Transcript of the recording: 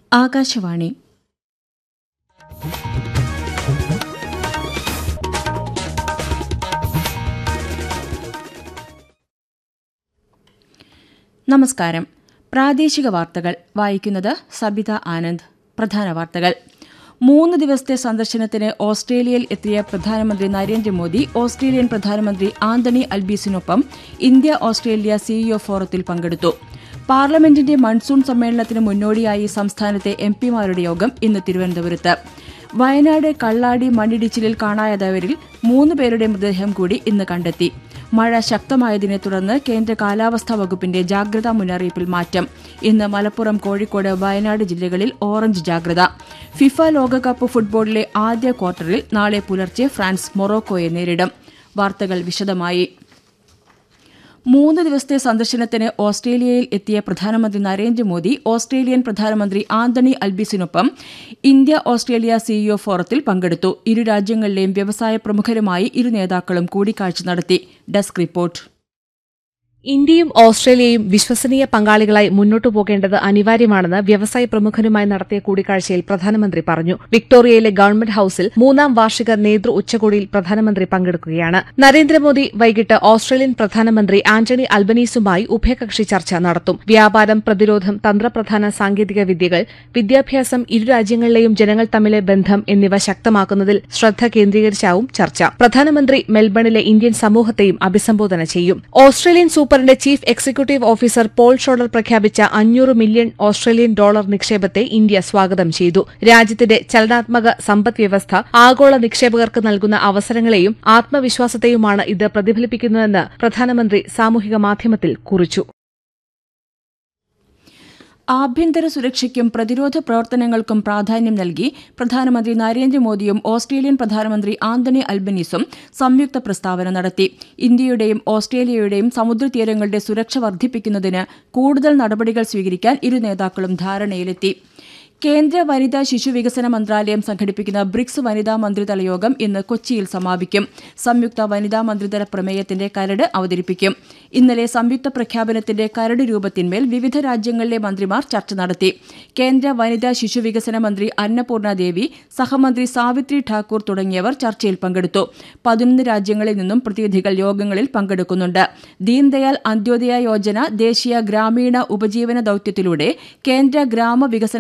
ആകാശവാണി നമസ്കാരം പ്രാദേശിക വാർത്തകൾ വായിക്കുന്നത് സബിത ആനന്ദ് പ്രധാന വാർത്തകൾ മൂന്ന് ദിവസത്തെ സന്ദർശനത്തിന് ഓസ്ട്രേലിയയിൽ എത്തിയ പ്രധാനമന്ത്രി നരേന്ദ്രമോദി ഓസ്ട്രേലിയൻ പ്രധാനമന്ത്രി ആന്റണി അൽബീസിനൊപ്പം ഇന്ത്യ ഓസ്ട്രേലിയ സിഇഒ ഫോറത്തിൽ പങ്കെടുത്തു പാർലമെന്റിന്റെ മൺസൂൺ സമ്മേളനത്തിന് മുന്നോടിയായി സംസ്ഥാനത്തെ എം പിമാരുടെ യോഗം ഇന്ന് തിരുവനന്തപുരത്ത് വയനാട് കള്ളാടി മണ്ണിടിച്ചിലിൽ കാണാതായവരിൽ മൂന്ന് പേരുടെ മൃതദേഹം കൂടി ഇന്ന് കണ്ടെത്തി മഴ ശക്തമായതിനെ തുടർന്ന് കേന്ദ്ര കാലാവസ്ഥാ വകുപ്പിന്റെ ജാഗ്രതാ മുന്നറിയിപ്പിൽ മാറ്റം ഇന്ന് മലപ്പുറം കോഴിക്കോട് വയനാട് ജില്ലകളിൽ ഓറഞ്ച് ജാഗ്രത ഫിഫ ലോകകപ്പ് ഫുട്ബോളിലെ ആദ്യ ക്വാർട്ടറിൽ നാളെ പുലർച്ചെ ഫ്രാൻസ് മൊറോക്കോയെ നേരിടും വാർത്തകൾ വിശദമായി മൂന്ന് ദിവസത്തെ സന്ദർശനത്തിന് ഓസ്ട്രേലിയയിൽ എത്തിയ പ്രധാനമന്ത്രി നരേന്ദ്രമോദി ഓസ്ട്രേലിയൻ പ്രധാനമന്ത്രി ആന്റണി അൽബിസിനൊപ്പം ഇന്ത്യ ഓസ്ട്രേലിയ സിഇഒ ഫോറത്തിൽ പങ്കെടുത്തു ഇരു രാജ്യങ്ങളിലെയും വ്യവസായ പ്രമുഖരുമായി ഇരു നേതാക്കളും കൂടിക്കാഴ്ച നടത്തി ഡെസ്ക് റിപ്പോർട്ട് ഇന്ത്യയും ഓസ്ട്രേലിയയും വിശ്വസനീയ പങ്കാളികളായി മുന്നോട്ടു പോകേണ്ടത് അനിവാര്യമാണെന്ന് വ്യവസായ പ്രമുഖരുമായി നടത്തിയ കൂടിക്കാഴ്ചയിൽ പ്രധാനമന്ത്രി പറഞ്ഞു വിക്ടോറിയയിലെ ഗവൺമെന്റ് ഹൌസിൽ മൂന്നാം വാർഷിക നേതൃ ഉച്ചകോടിയിൽ പ്രധാനമന്ത്രി പങ്കെടുക്കുകയാണ് നരേന്ദ്രമോദി വൈകിട്ട് ഓസ്ട്രേലിയൻ പ്രധാനമന്ത്രി ആന്റണി അൽബനീസുമായി ഉഭയകക്ഷി ചർച്ച നടത്തും വ്യാപാരം പ്രതിരോധം തന്ത്രപ്രധാന സാങ്കേതിക വിദ്യകൾ വിദ്യാഭ്യാസം ഇരു രാജ്യങ്ങളിലെയും ജനങ്ങൾ തമ്മിലെ ബന്ധം എന്നിവ ശക്തമാക്കുന്നതിൽ ശ്രദ്ധ കേന്ദ്രീകരിച്ചാവും ചർച്ച പ്രധാനമന്ത്രി മെൽബണിലെ ഇന്ത്യൻ സമൂഹത്തെയും അഭിസംബോധന ചെയ്യും ഓസ്ട്രേലിയൻ സൂപ്പറിന്റെ chief executive officer Paul Schroder പ്രഖ്യാപിച്ച അഞ്ഞൂറ് മില്യൺ ഓസ്ട്രേലിയൻ ഡോളർ നിക്ഷേപത്തെ ഇന്ത്യ സ്വാഗതം ചെയ്തു രാജ്യത്തിന്റെ ചലനാത്മക സമ്പദ് വ്യവസ്ഥ ആഗോള നിക്ഷേപകർക്ക് നൽകുന്ന അവസരങ്ങളെയും ആത്മവിശ്വാസത്തെയുമാണ് ഇത് പ്രതിഫലിപ്പിക്കുന്നതെന്ന് പ്രധാനമന്ത്രി സാമൂഹിക മാധ്യമത്തിൽ കുറിച്ചു ആഭ്യന്തര സുരക്ഷയ്ക്കും പ്രതിരോധ പ്രവർത്തനങ്ങൾക്കും പ്രാധാന്യം നൽകി പ്രധാനമന്ത്രി നരേന്ദ്രമോദിയും ഓസ്ട്രേലിയൻ പ്രധാനമന്ത്രി ആന്റണി അൽബനീസും സംയുക്ത പ്രസ്താവന നടത്തി ഇന്ത്യയുടെയും ഓസ്ട്രേലിയയുടെയും സമുദ്രതീരങ്ങളുടെ സുരക്ഷ വർദ്ധിപ്പിക്കുന്നതിന് കൂടുതൽ നടപടികൾ സ്വീകരിക്കാൻ ഇരു നേതാക്കളും ധാരണയിലെത്തി കേന്ദ്ര വനിതാ ശിശു വികസന മന്ത്രാലയം സംഘടിപ്പിക്കുന്ന ബ്രിക്സ് വനിതാ മന്ത്രിതല യോഗം ഇന്ന് കൊച്ചിയിൽ സമാപിക്കും സംയുക്ത വനിതാ മന്ത്രിതല പ്രമേയത്തിന്റെ കരട് അവതരിപ്പിക്കും ഇന്നലെ സംയുക്ത പ്രഖ്യാപനത്തിന്റെ കരട് രൂപത്തിന്മേൽ വിവിധ രാജ്യങ്ങളിലെ മന്ത്രിമാർ ചർച്ച നടത്തി കേന്ദ്ര വനിതാ ശിശു വികസന മന്ത്രി അന്നപൂർണ ദേവി സഹമന്ത്രി സാവിത്രി ഠാക്കൂർ തുടങ്ങിയവർ ചർച്ചയിൽ പങ്കെടുത്തു പതിനൊന്ന് രാജ്യങ്ങളിൽ നിന്നും പ്രതിനിധികൾ യോഗങ്ങളിൽ പങ്കെടുക്കുന്നുണ്ട് ദീൻദയാൽ അന്ത്യോദയ യോജന ദേശീയ ഗ്രാമീണ ഉപജീവന ദൌത്യത്തിലൂടെ കേന്ദ്ര ഗ്രാമവികസന